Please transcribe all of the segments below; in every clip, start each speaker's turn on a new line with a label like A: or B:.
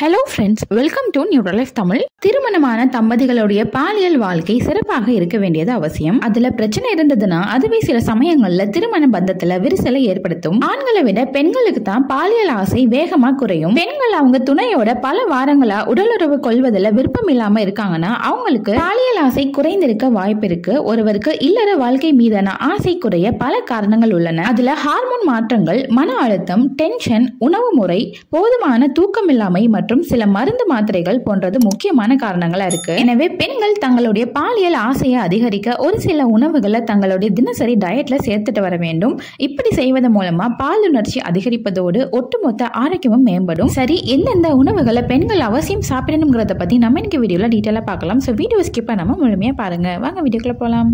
A: hello friends welcome to neutral life Tamil திருமணமான தம்பதிகளுடைய பாலியல் வாழ்க்கை சிறப்பாக இருக்க வேண்டியது அவசியம் அதுல பிரச்சனை இருந்ததுன்னா அதுவே சில சமயங்கள்ல திருமண பந்தத்துல விரிசலை ஏற்படுத்தும் ஆண்களை விட பெண்களுக்கு தான் பாலியல் ஆசை வேகமா குறையும் பெண்கள் அவங்க துணையோட பல வாரங்களா உடலுறவு கொள்வதில் விருப்பம் இல்லாம இருக்காங்கன்னா அவங்களுக்கு பாலியல் ஆசை குறைந்திருக்க வாய்ப்பு இருக்கு ஒருவருக்கு இல்லற வாழ்க்கை மீதான ஆசை குறைய பல காரணங்கள் உள்ளன அதுல ஹார்மோன் மாற்றங்கள் மன அழுத்தம் டென்ஷன் உணவு முறை போதுமான தூக்கமில்லாமை மற்றும் சில மருந்து மாத்திரைகள் போன்றது முக்கியமான காரணங்களா இருக்கு எனவே பெண்கள் தங்களுடைய பாலியல் ஆசையை அதிகரிக்க ஒரு சில உணவுகளை தங்களுடைய தினசரி டயட்ல சேர்த்துட்டு வர வேண்டும் இப்படி செய்வதன் மூலமா பாலுணர்ச்சி அதிகரிப்பதோடு ஒட்டுமொத்த ஆரோக்கியமும் மேம்படும் சரி எந்தெந்த உணவுகளை பெண்கள் அவசியம் சாப்பிடணுங்கிறத பத்தி நம்ம இன்னைக்கு வீடியோல டீட்டெயிலா பார்க்கலாம் ஸோ வீடியோ ஸ்கிப் பண்ணாம முழுமையா பாருங்க வாங்க வீடியோக்குள்ள போலாம்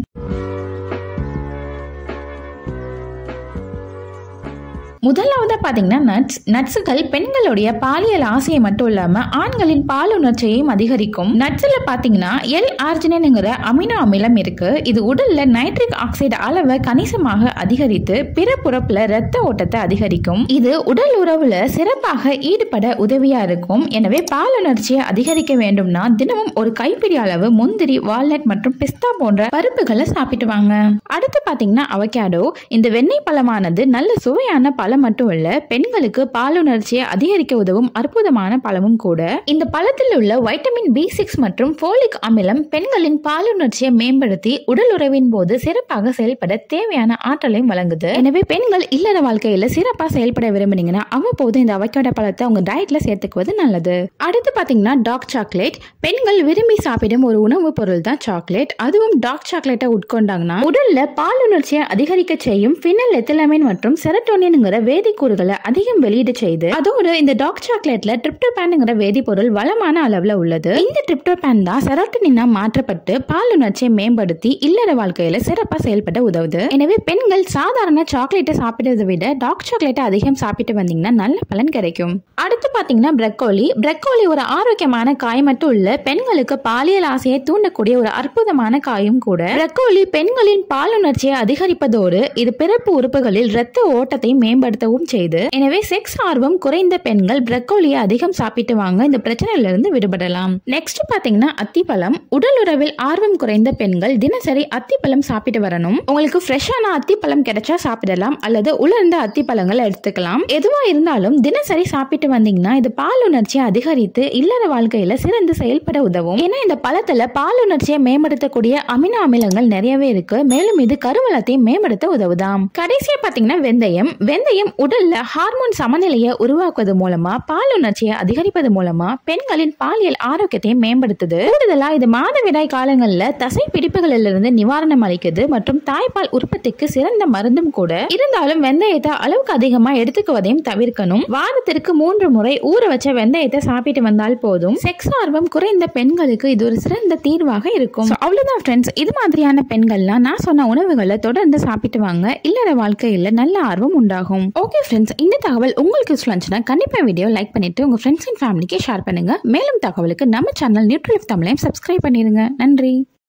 A: முதலாவதா பாத்தீங்கன்னா நட்ஸ் நட்ஸுகள் பெண்களுடைய பாலியல் ஆசையை மட்டும் இல்லாம ஆண்களின் பாலுணர்ச்சியையும் அதிகரிக்கும் நட்ஸ்ல பாத்தீங்கன்னா எல் ஆர்ஜினின்ங்கிற அமினோ அமிலம் இருக்கு இது உடல்ல நைட்ரிக் ஆக்சைடு அளவை கணிசமாக அதிகரித்து பிற புறப்புல ரத்த ஓட்டத்தை அதிகரிக்கும் இது உடல் உறவுல சிறப்பாக ஈடுபட உதவியா இருக்கும் எனவே பாலுணர்ச்சியை அதிகரிக்க வேண்டும்னா தினமும் ஒரு கைப்பிடி அளவு முந்திரி வால்நட் மற்றும் பிஸ்தா போன்ற பருப்புகளை சாப்பிட்டு வாங்க அடுத்து பாத்தீங்கன்னா அவகேடோ இந்த வெண்ணெய் பழமானது நல்ல சுவையான பழம் மட்டும் இல்ல பெண்களுக்கு பாலுணர்ச்சியை அதிகரிக்க உதவும் அற்புதமான பழமும் கூட இந்த பழத்தில் உள்ள வைட்டமின் பி சிக்ஸ் மற்றும் போலிக் அமிலம் பெண்களின் பாலுணர்ச்சியை மேம்படுத்தி உடல் உறவின் போது சிறப்பாக செயல்பட தேவையான ஆற்றலையும் வழங்குது எனவே பெண்கள் இல்லற வாழ்க்கையில சிறப்பா செயல்பட விரும்புனீங்கன்னா அவ்வப்போது இந்த அவக்கோட பழத்தை உங்க டயட்ல சேர்த்துக்குவது நல்லது அடுத்து பாத்தீங்கன்னா டார்க் சாக்லேட் பெண்கள் விரும்பி சாப்பிடும் ஒரு உணவு பொருள் தான் சாக்லேட் அதுவும் டார்க் சாக்லேட்டை உட்கொண்டாங்கன்னா உடல்ல பாலுணர்ச்சியை அதிகரிக்க செய்யும் பினல் எத்திலமைன் மற்றும் செரட்டோனின்ங்கிற வேதிக்கூறுகளை அதிகம் வெளியிட செய்து அதோடு இந்த டார்க் சாக்லேட்ல ட்ரிப்டோபேன்ங்கிற வேதிப்பொருள் வளமான அளவுல உள்ளது இந்த ட்ரிப்டோபேன் தான் செரோட்டனினா மாற்றப்பட்டு பாலுணர்ச்சியை மேம்படுத்தி இல்லற வாழ்க்கையில சிறப்பா செயல்பட உதவுது எனவே பெண்கள் சாதாரண சாக்லேட்டை சாப்பிடுறதை விட டார்க் சாக்லேட்டை அதிகம் சாப்பிட்டு வந்தீங்கன்னா நல்ல பலன் கிடைக்கும் அடுத்து பாத்தீங்கன்னா பிரக்கோலி பிரக்கோலி ஒரு ஆரோக்கியமான காய் மட்டும் இல்ல பெண்களுக்கு பாலியல் ஆசையை தூண்டக்கூடிய ஒரு அற்புதமான காயும் கூட பிரக்கோலி பெண்களின் பாலுணர்ச்சியை அதிகரிப்பதோடு இது பிறப்பு உறுப்புகளில் இரத்த ஓட்டத்தை மேம்படுத்தவும் செய்து எனவே செக்ஸ் ஆர்வம் குறைந்த பெண்கள் பிரக்கோலியை அதிகம் சாப்பிட்டு வாங்க இந்த பிரச்சனையில இருந்து விடுபடலாம் நெக்ஸ்ட் பாத்தீங்கன்னா அத்திப்பழம் உடல் உறவில் ஆர்வம் குறைந்த பெண்கள் தினசரி அத்திப்பழம் சாப்பிட்டு வரணும் உங்களுக்கு ஃப்ரெஷ்ஷான அத்திப்பழம் கிடைச்சா சாப்பிடலாம் அல்லது உலர்ந்த அத்திப்பழங்களை எடுத்துக்கலாம் எதுவா இருந்தாலும் தினசரி சாப்பிட்டு வந்தீங்கன்னா இது பாலுணர்ச்சியை அதிகரித்து இல்லற வாழ்க்கையில சிறந்து செயல்பட உதவும் ஏன்னா இந்த பழத்துல பாலுணர்ச்சியை மேம்படுத்தக்கூடிய அமினோ அமிலங்கள் நிறையவே இருக்கு மேலும் இது கருவளத்தை மேம்படுத்த உதவுதாம் கடைசியா பாத்தீங்கன்னா வெந்தயம் வெந்தயம் உடல்ல ஹார்மோன் சமநிலையை உருவாக்குவது மூலமா பாலுணர்ச்சியை அதிகரிப்பது மூலமா பெண்களின் பாலியல் ஆரோக்கியத்தை மேம்படுத்துது கூடுதலா இது மாதவிடாய் காலங்கள்ல தசை பிடிப்புகளிலிருந்து நிவாரணம் அளிக்குது மற்றும் தாய்ப்பால் உற்பத்திக்கு சிறந்த மருந்தும் கூட இருந்தாலும் வெந்தயத்தை அளவுக்கு அதிகமா எடுத்துக்குவதையும் தவிர்க்கணும் வாரத்திற்கு மூன்று முறை ஊற வச்ச வெந்தயத்தை சாப்பிட்டு வந்தால் போதும் செக்ஸ் ஆர்வம் குறைந்த பெண்களுக்கு இது ஒரு சிறந்த தீர்வாக இருக்கும் So, அவ்வளவுதான் ஃப்ரெண்ட்ஸ் இது மாதிரியான பெண்கள்லாம் நான் சொன்ன உணவுகளை தொடர்ந்து சாப்பிட்டு வாங்க இல்லற வாழ்க்கையில நல்ல ஆர்வம் உண்டாகும் ஓகே ஃப்ரெண்ட்ஸ் இந்த தகவல் உங்களுக்கு யூஸ்ஃபுல் இருந்துச்சுன்னா கண்டிப்பா வீடியோ லைக் பண்ணிட்டு உங்க ஃப்ரெண்ட்ஸ் அண்ட் ஃபேமிலிக்கு ஷேர் பண்ணுங்க மேலும் தகவலுக்கு நம்ம சேனல் நியூட்ரல் தமிழையும் சப்ஸ்கிரைப் பண்ணிருங்க நன்றி